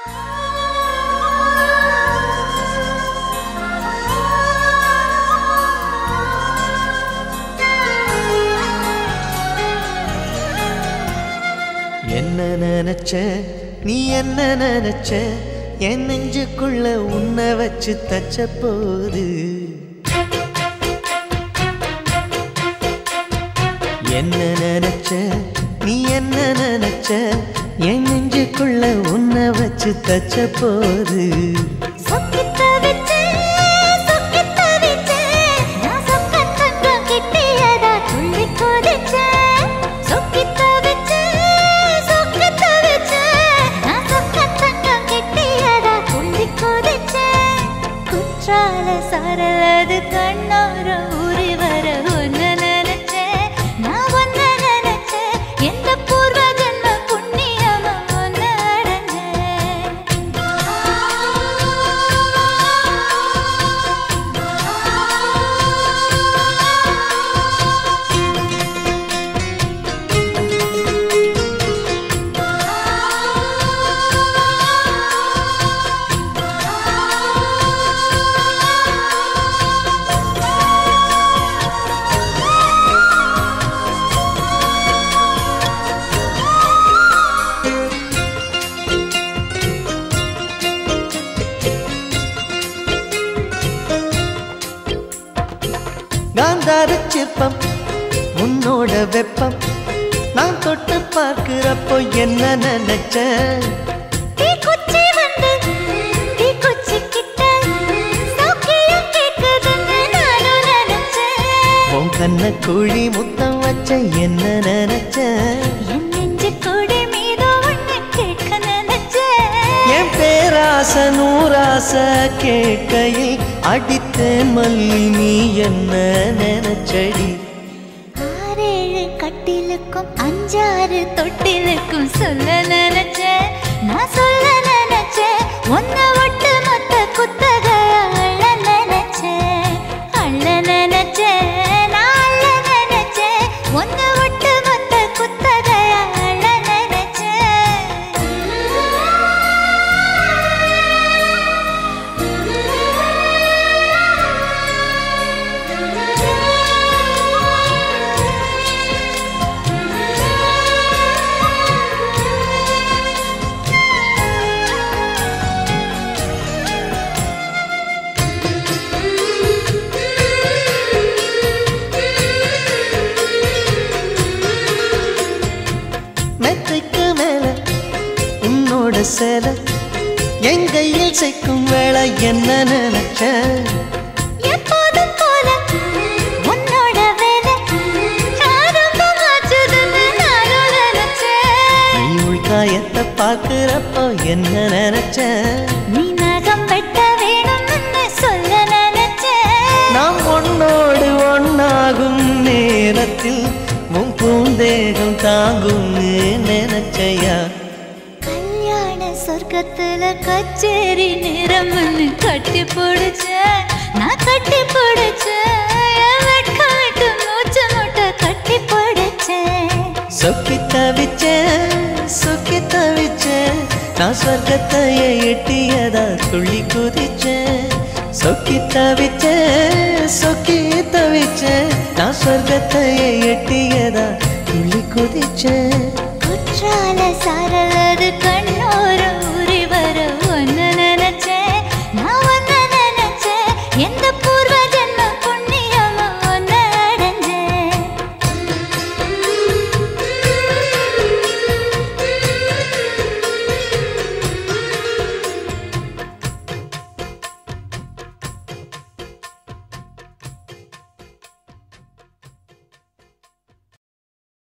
என்ன நினைச்ச நீ என்ன நினைச்ச என் நெஞ்சுக்குள்ள உன்னை வச்சு தச்ச போது என்ன நினைச்ச நீ என்ன நினைச்ச என் நெஞ்சுக்குள்ள உன்னை வச்சு தச்ச போது சொக்கித்த விட்டு, சொக்கித்த விட்டு, நான் சொக்கத் தங்கம் கிட்டியதா துள்ளி குதிச்சேன். சொக்கித்த விட்டு, சொக்கித்த விட்டு, நான் சொக்கத் தங்கம் கிட்டியதா துள்ளி குதிச்சேன். குற்றால சாரலது கண்ணோர ஊறி வர ஒன்னு நினைச்சேன் நான் ஒன்னு நினைச்சேன் எந்த பூர்வ ஜென்ம புண்ணியமா ஒன்னு காந்தார சிற்பம் உன்னோட வெப்பம் நான் தொட்டு பார்க்கிறப்போ என்ன நினைச்ச தீக்குச்சி வந்து தீக்குச்சி கிட்ட சௌக்கியம் கேக்குதுன்னு நானும் நினைச்சேன் உன் கண்ண குழி முத்தம் வச்ச என்ன நினைச்ச என் நெஞ்சு கொடி மீது ஒண்ணு கேட்க நினைச்சேன் என் பேராச நூராச கேட்கையில் அடித்தேன் மல்லி நீ என்ன நினைச்சடி ஆறேழு கட்டிலுக்கும் அஞ்சாறு தொட்டிலுக்கும் சொல்ல நினைச்சேன் நான் சொல்ல நினைச்சேன் ஒன்ன ஒட்டு மொத்த குத்தக அள்ள நினைச்சேன் அள்ள நினைச்சேன் நான் அள்ள நினைச்சேன் ஒன்ன ஒட்டு மொத்த குத்தக அள்ள மெத்தைக்கு மேல உன்னோட சேலை என் கையில் சேர்க்கும் வேலை என்ன நினைச்ச எப்போதும் போல உன்னோட வேலை ஆரம்பமாச்சுதுன்னு நானும் நினைச்சேன் நீ உள்காயத்தை பார்க்கிறப்போ என்ன நினைச்ச நீ நகம் வெட்ட வேணும்னு சொல்ல நினைச்சேன் நாம் ஒன்னோடு ஒன்னாகும் நேரத்தில் உன் பூந்தேகம் தாங்கும்னு நினைச்சையா கல்யாண சொர்க்கத்துல கச்சேரி நிறம்னு கட்டி பிடிச்ச நான் கட்டி பிடிச்சேன் என் வெட்கம் விட்டு மூச்சு முட்டை கட்டி பிடிச்சேன் சொக்கி தவிச்சேன் சொக்கி தவிச்சேன் நான் சொர்க்கத்தையே எட்டியதா துள்ளி குதிச்சேன் சொக்கி தவிச்சேன் சொக்கி தவிச்சேன் நான் சொர்க்கத்தையே எட்டியதா துள்ளி குதிச்சேன் குற்றால சாரலது கண்ணோரம்